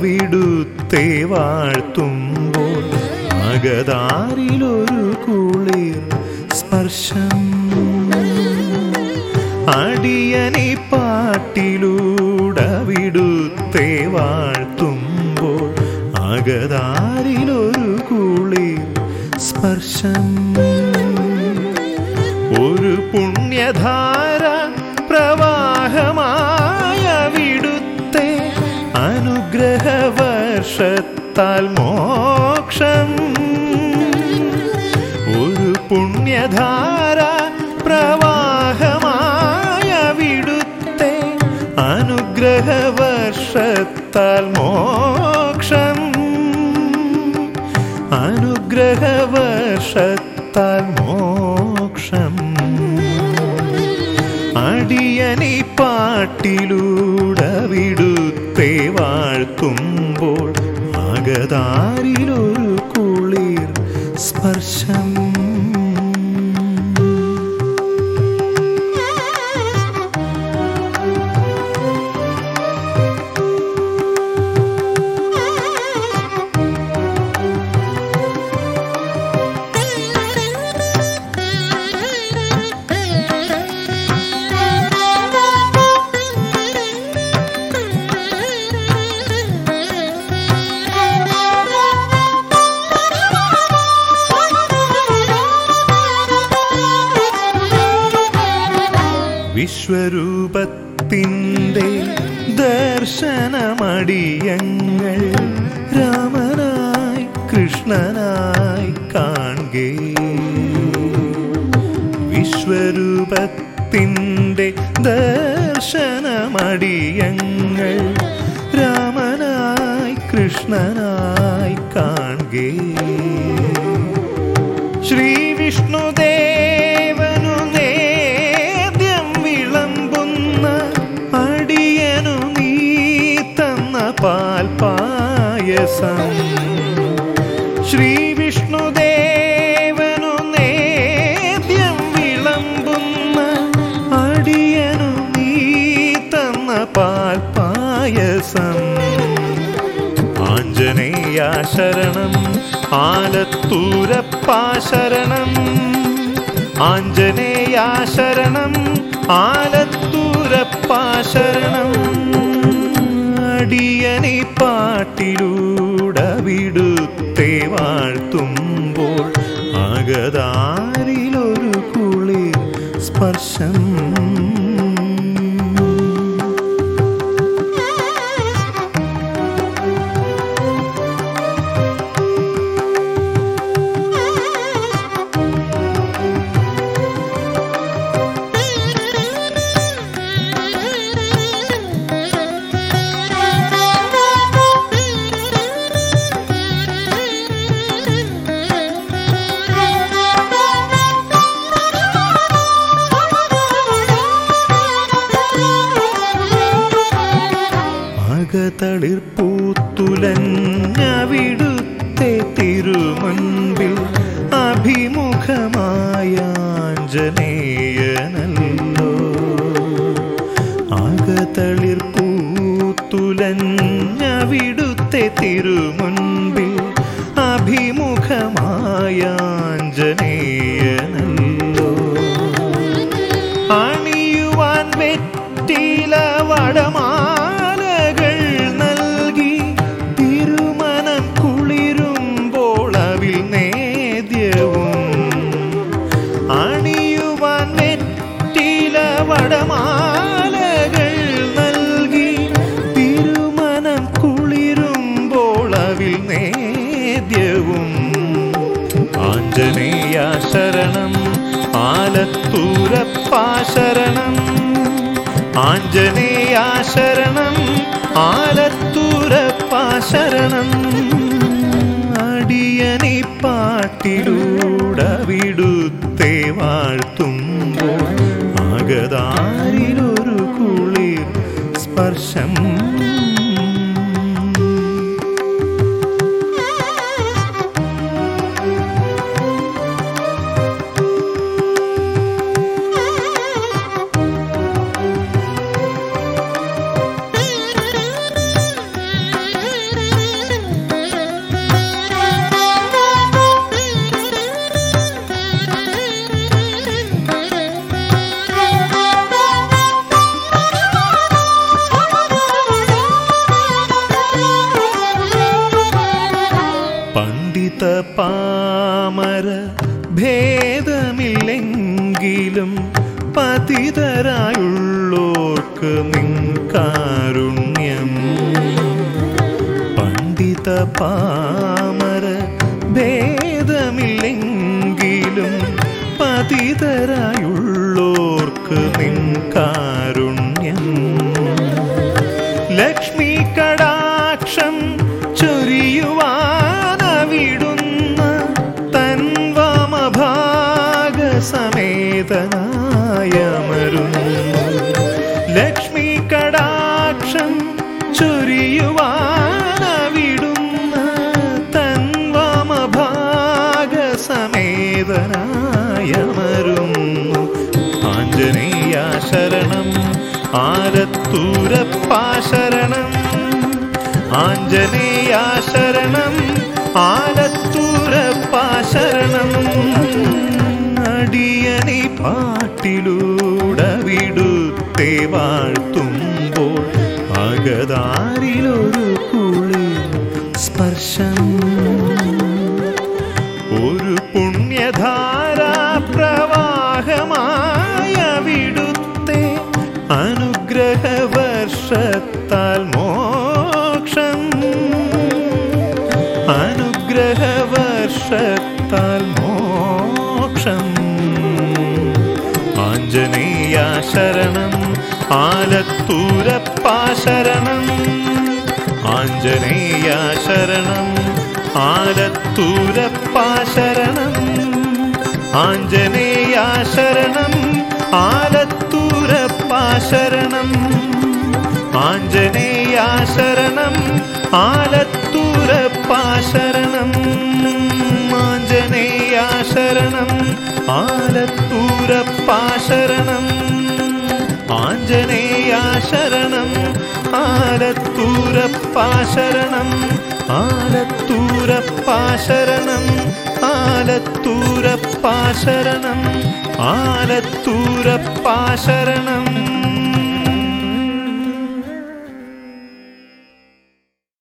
അവിടുത്തെ വാഴ്ത്തുമ്പോൾ അകതാരിലൊരു കുളിർ സ്പർശം അടിയനി പാട്ടിലൂടവിടുത്തെ വാഴ്ത്തുമ്പോൾ അകതാരിലൊരു കുളിർ സ്പർശം ഒരു പുണ്യധാര പ്രവാഹമായ വിടുത്തെ അനുഗ്രഹവർഷത്താൽ മോക്ഷം ഒരു പുണ്യധാര പ്രവാഹമായ വിടുത്തെ അനുഗ്രഹവർഷത്താൽ മോക്ഷം അനുഗ്രഹവർഷത്താൽ മോക്ഷം അടിയനി പാട്ടിലൂടവിടുത്തെ വാഴ്ത്തുമ്പോൾ അകതാരിലൊരു കുളിർ സ്പർശം വിശ്വരൂപത്തിൻ്റെ ദർശനമടിയങ്ങൾ രാമനായി കൃഷ്ണനായി കാണുകേ വിശ്വരൂപത്തിൻ്റെ ദർശനമടിയങ്ങൾ രാമനായി കൃഷ്ണനായി കാണുകേ ശ്രീ വിഷ്ണുദേവനു നേദ്യം വിളമ്പുന്ന അടിയനു നീ തന്ന പാൽപായസം ശ്രീ വിഷ്ണുദേവനു നേദ്യം വിളമ്പുന്ന അടിയനു നീ തന്ന പാൽപായസം ആഞ്ജനേയ ശരണം ആലത്തൂരപ്പാ ശരണം ആഞ്ജനേയ ശരണം ആലത്തൂരപ്പാ ശരണം അടിയനി പാട്ടിലൂടവിടുത്തെ വാഴ്ത്തുമ്പോൾ അകതാരിലൊരു കുളിർ സ്പർശം മകതളിർ പൂത്തുലഞ്ഞവിടുത്തെ തിരുമുൻപിൽ അഭിമുഖമായ ആഞ്ജനേയനല്ലോ അകതളിർ പൂത്തുലഞ്ഞവിടുത്തെ തിരുമുൻപിൽ അഭിമുഖമായ ആഞ്ജനേയനല്ലോ അണിയുവാൻ വെറ്റില വടമാലകൾ നൽകി തിരുമനം കുളിരുമ്പോൾ അവിൽ നേദ്യവും അണിയുവാൻ വെറ്റില വടമാലകൾ നൽകി തിരുമനം കുളിരുമ്പോൾ അവിൽ നേദ്യവും ആഞ്ജനേയ ശരണം ആലത്തൂരപ്പാ ശരണം ആഞ്ജനേയ ശരണം ആലത്തൂരപ്പാ ശരണം അടിയനി പാട്ടിലൂടവിടുത്തെ വാഴ്ത്തുമ്പോൾ അകതാരിലൊരു കുളിർ സ്പർശം Thank you. പണ്ഡിത പാമര ഭേദമില്ലെങ്കിലും പതിതരായുള്ളോർക്ക് നിൻകാരുണ്യം പണ്ഡിത പാമര ഭേദമില്ലെങ്കിലും പതിതരായുള്ളോർക്ക് നിൻകാരുണ്യം ലക്ഷ്മി കടാക്ഷം ചൊരിയുവാനവിടുന്ന തൻവാമഭാഗ സമേതനായമരുന്നു ലക്ഷ്മി കടാക്ഷം ചൊരിയുവാനവിടുന്ന തൻവാമഭാഗ സമേതനായമരുന്നു ആഞ്ജനേയ ശരണം ആലത്തൂരപ്പാ ശരണം ആഞ്ജനേയ ശരണം ആലത്തൂരപ്പാ ശരണം അടിയനി പാട്ടിലൂടെ വിടുത്തെ വാഴ്ത്തുമ്പോൾ അകതാരിലൊരു കുളിർ സ്പർശം ഒരു പുണ്യധാരാ പ്രവാഹമായ വിടുത്തെ അനുഗ്രഹവർഷത്താൽ മോക്ഷം അനുഗ്രഹവർഷത്താൽ മോക്ഷം ആഞ്ജനേയ ശരണം ആലത്തൂരപ്പാ ശരണം ആഞ്ജനേയ ശരണം ആലത്തൂരപ്പാ ശരണം ആഞ്ജനേയ ശരണം ആലത്തൂരപ്പാ ശരണം ആഞ്ജനേയ ശരണം ആലത്തൂരപ്പാ ശരണം ആഞ്ജനേയ ശരണം ആലത്തൂരപ്പാ ശരണം ആഞ്ജനേയ ശരണം ആലത്തൂരപ്പാ ശരണം ആലത്തൂരപ്പാ ശരണം ആലത്തൂരപ്പാ ശരണം ആലത്തൂരപ്പാ ശരണം